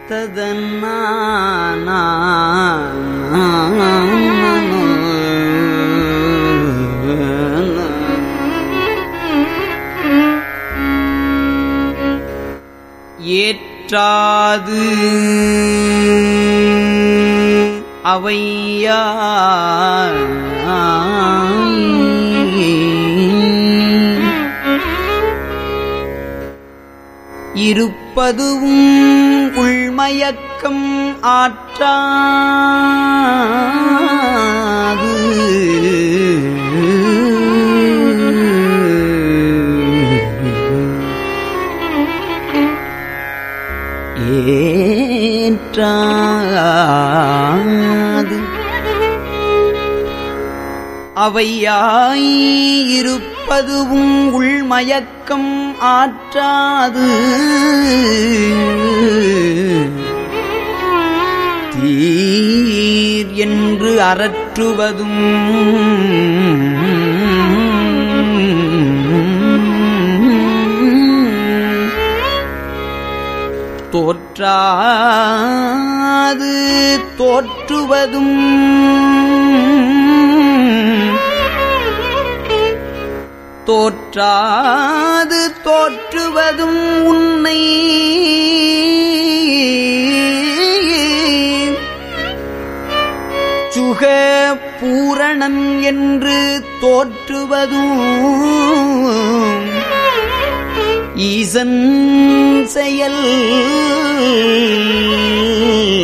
ததன்னா ஏற்றாது அவையா இருப்பதுவும் உள்மயக்கம் ஆற்றாது ஏற்றாது அவையாய் இருப்பதுவும் உள்மயக்கம் ஆற்றாது தீர் என்று அரற்றுவதும் தோற்றாது தோற்றுவதும் தோற்றாது தோற்றுவதும் உன்னை சுக பூரணன் என்று தோற்றுவதும் ஈசன் செயல்